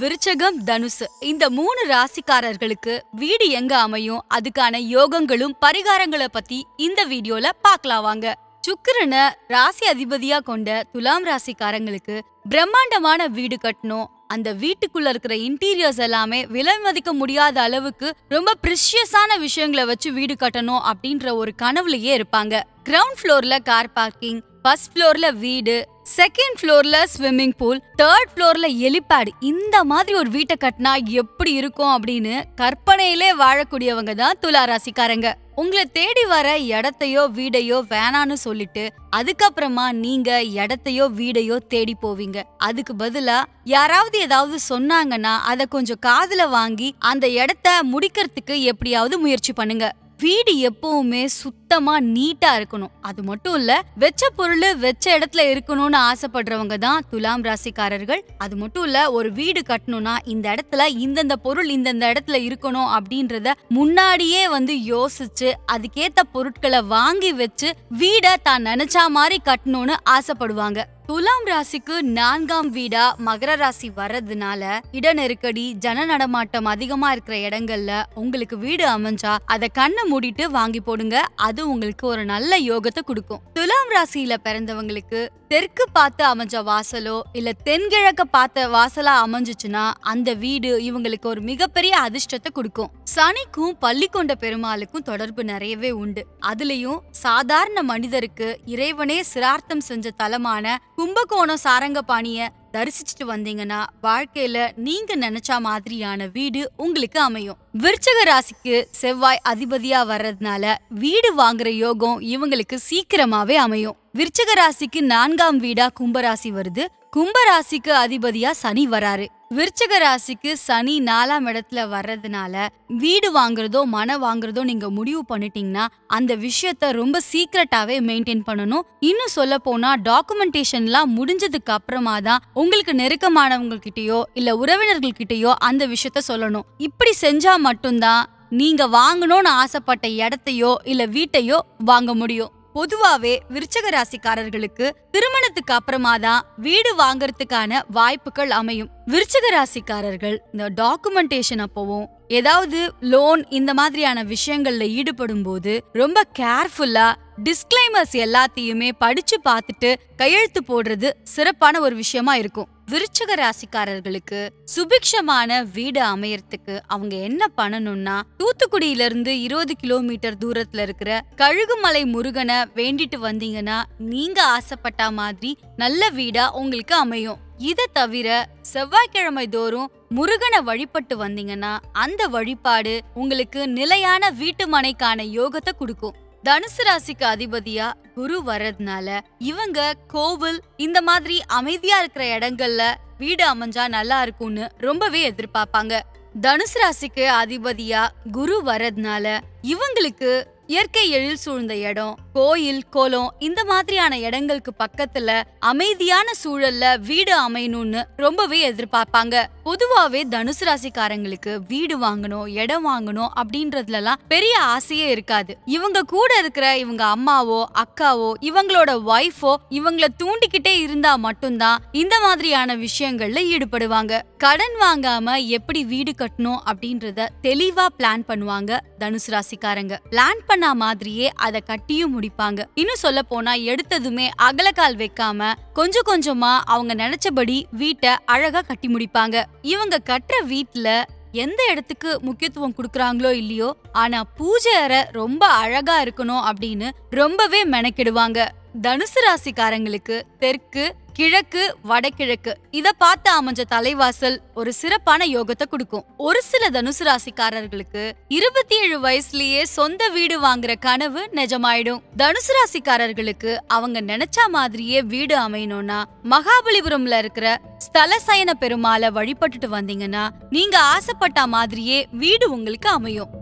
விருச்சகம் தனுசு இந்த மூணு ராசிக்காரர்களுக்கு வீடு எங்க அமையும் அதுக்கான யோகங்களும் பரிகாரங்களை பத்தி இந்த வீடியோல பார்க்கலாம் வாங்க சுக்கிரனை ராசி அதிபதியா கொண்ட துலாம் ராசிக்காரங்களுக்கு பிரம்மாண்டமான வீடு கட்டணும் அந்த வீட்டுக்குள்ள இருக்கிற இன்டீரியர்ஸ் எல்லாமே விலை மதிக்க முடியாத அளவுக்கு ரொம்ப ப்ரிஷியஸான விஷயங்களை வச்சு வீடு கட்டணும் அப்படின்ற ஒரு கனவுலயே இருப்பாங்க கிரவுண்ட் ஃப்ளோர்ல கார் பார்க்கிங் ஃபர்ஸ்ட் ஃப்ளோர்ல வீடு செகண்ட் ஃப்ளோர்ல ஸ்விம்மிங் பூல் தேர்ட் ஃப்ளோர்ல எலிபேட் இந்த மாதிரி ஒரு வீட்டை கட்டினா எப்படி இருக்கும் அப்படின்னு கற்பனையிலே வாழக்கூடியவங்க தான் துலா ராசிக்காரங்க உங்களை தேடி வர இடத்தையோ வீடையோ வேணான்னு சொல்லிட்டு அதுக்கப்புறமா நீங்க இடத்தையோ வீடையோ தேடி போவீங்க அதுக்கு பதிலா யாராவது ஏதாவது சொன்னாங்கன்னா அதை கொஞ்சம் காதுல வாங்கி அந்த இடத்த முடிக்கிறதுக்கு எப்படியாவது முயற்சி பண்ணுங்க வீடு எப்பவுமே சுத்தமா நீட்டா இருக்கணும் அது மட்டும் இல்ல வெச்ச பொருள் வெச்ச இடத்துல இருக்கணும்னு ஆசைப்படுறவங்க தான் துலாம் ராசிக்காரர்கள் அது மட்டும் இல்ல ஒரு வீடு கட்டணும்னா இந்த இடத்துல இந்தந்த பொருள் இந்தந்த இடத்துல இருக்கணும் அப்படின்றத முன்னாடியே வந்து யோசிச்சு அதுக்கேத்த பொருட்களை வாங்கி வச்சு வீட தான் நினைச்சா மாதிரி கட்டணும்னு ஆசைப்படுவாங்க துலாம் ராசிக்கு நான்காம் வீடா மகர ராசி வர்றதுனால இட நெருக்கடி ஜன நடமாட்டம் அதிகமா இருக்கிற இடங்கள்ல உங்களுக்கு வீடு அமைஞ்சா அத கண்ணை மூடிட்டு வாங்கி போடுங்க அது உங்களுக்கு ஒரு நல்ல யோகத்தை கொடுக்கும் துலாம் ராசியில பிறந்தவங்களுக்கு தெற்கு பார்த்து அமைஞ்ச வாசலோ இல்ல தென்கிழக்க பார்த்த வாசலா அமைஞ்சுச்சுன்னா அந்த வீடு இவங்களுக்கு ஒரு மிகப்பெரிய அதிர்ஷ்டத்தை கொடுக்கும் சனிக்கும் பள்ளிக்கொண்ட பெருமாளுக்கும் தொடர்பு நிறையவே உண்டு அதுலயும் சாதாரண மனிதருக்கு இறைவனே சிரார்த்தம் செஞ்ச தலமான கும்பகோணம் சாரங்கபாணிய தரிசிச்சுட்டு வந்தீங்கன்னா வாழ்க்கையில நீங்க நினைச்ச மாதிரியான வீடு உங்களுக்கு அமையும் விருச்சக ராசிக்கு செவ்வாய் அதிபதியா வர்றதுனால வீடு வாங்குற யோகம் இவங்களுக்கு சீக்கிரமாவே அமையும் விருச்சக ராசிக்கு நான்காம் வீடா கும்பராசி வருது கும்பராசிக்கு அதிபதியா சனி வராரு விருச்சக ராசிக்கு சனி நாலாம் இடத்துல வர்றதுனால வீடு வாங்குறதோ மன வாங்குறதோ நீங்க முடிவு பண்ணிட்டீங்கன்னா அந்த விஷயத்த ரொம்ப சீக்கிரட்டாவே மெயின்டைன் பண்ணணும் இன்னும் சொல்ல போனா டாக்குமெண்டேஷன்லாம் முடிஞ்சதுக்கு அப்புறமா தான் உங்களுக்கு நெருக்கமானவங்க கிட்டயோ இல்ல உறவினர்கள் கிட்டயோ அந்த விஷயத்த சொல்லணும் இப்படி செஞ்சா மட்டும்தான் நீங்க வாங்கணும்னு ஆசைப்பட்ட இடத்தையோ இல்ல வீட்டையோ வாங்க முடியும் பொதுவாவே விருச்சக ராசிக்காரர்களுக்கு திருமணத்துக்கு அப்புறமா தான் வீடு வாங்கறதுக்கான வாய்ப்புகள் அமையும் விருச்சக ராசிக்காரர்கள் இந்த டாக்குமெண்டேஷன் அப்பவும் ஏதாவது லோன் இந்த மாதிரியான விஷயங்கள்ல ஈடுபடும் போது ரொம்ப கேர்ஃபுல்லா டிஸ்க்ளைமர்ஸ் எல்லாத்தையுமே படிச்சு பார்த்துட்டு கையெழுத்து போடுறது சிறப்பான ஒரு விஷயமா இருக்கும் விருச்சக ராசிக்காரர்களுக்கு சுபிக்ஷமான வீடு அமையறதுக்கு அவங்க என்ன பண்ணணும்னா தூத்துக்குடியில இருந்து இருபது கிலோமீட்டர் தூரத்துல இருக்கிற கழுகுமலை முருகனை வேண்டிட்டு வந்தீங்கன்னா நீங்க ஆசைப்பட்ட மாதிரி நல்ல வீடா உங்களுக்கு அமையும் இத தவிர செவ்வாய்க்கிழமை தோறும் முருகனை வழிபட்டு வந்தீங்கன்னா அந்த வழிபாடு உங்களுக்கு நிலையான வீட்டு மனைக்கான யோகத்தை கொடுக்கும் தனுசு ராசிக்கு அதிபதியா குரு வர்றதுனால இவங்க கோவில் இந்த மாதிரி அமைதியா இருக்கிற இடங்கள்ல வீடு அமைஞ்சா நல்லா இருக்கும்னு ரொம்பவே எதிர்பார்ப்பாங்க தனுசு ராசிக்கு அதிபதியா குரு வர்றதுனால இவங்களுக்கு இயற்கை எழில் சூழ்ந்த இடம் கோயில் கோலம் இந்த மாதிரியான இடங்களுக்கு பக்கத்துல அமைதியான சூழல்ல வீடு அமையணும்னு ரொம்பவே எதிர்பார்ப்பாங்க பொதுவாவே தனுசு ராசிக்காரங்களுக்கு வீடு வாங்கணும் இடம் வாங்கணும் அப்படின்றதுலலாம் பெரிய ஆசையே இருக்காது இவங்க கூட இருக்கிற இவங்க அம்மாவோ அக்காவோ இவங்களோட ஒய்ஃபோ இவங்கள தூண்டிக்கிட்டே இருந்தா மட்டும்தான் இந்த மாதிரியான விஷயங்கள்ல ஈடுபடுவாங்க கடன் வாங்காம எப்படி வீடு கட்டணும் அப்படின்றத தெளிவா பிளான் பண்ணுவாங்க தனுசு ராசிக்காரங்க பிளான் பண்ண மாதிரியே அதை கட்டியும் முடிப்பாங்க இன்னும் சொல்ல போனா எடுத்ததுமே அகலக்கால் வைக்காம கொஞ்சம் கொஞ்சமா அவங்க நினைச்சபடி வீட்டை அழகா கட்டி முடிப்பாங்க இவங்க கட்டுற வீட்ல எந்த இடத்துக்கு முக்கியத்துவம் கொடுக்கறாங்களோ இல்லையோ ஆனா பூஜை அறை ரொம்ப அழகா இருக்கணும் அப்படின்னு ரொம்பவே மெனக்கிடுவாங்க தனுசு ராசிக்காரங்களுக்கு தெற்கு கிழக்கு வடகிழக்கு இத பார்த்து அமைஞ்ச தலைவாசல் ஒரு சிறப்பான யோகத்தை கொடுக்கும் ஒரு சில தனுசு ராசிக்காரர்களுக்கு இருபத்தி ஏழு வயசுலயே சொந்த வீடு வாங்குற கனவு நிஜமாயிடும் தனுசு ராசிக்காரர்களுக்கு அவங்க நினைச்ச மாதிரியே வீடு அமையணும்னா மகாபலிபுரம்ல இருக்கிற ஸ்தல சயன பெருமாளை வழிபட்டுட்டு வந்தீங்கன்னா நீங்க ஆசைப்பட்ட மாதிரியே வீடு உங்களுக்கு அமையும்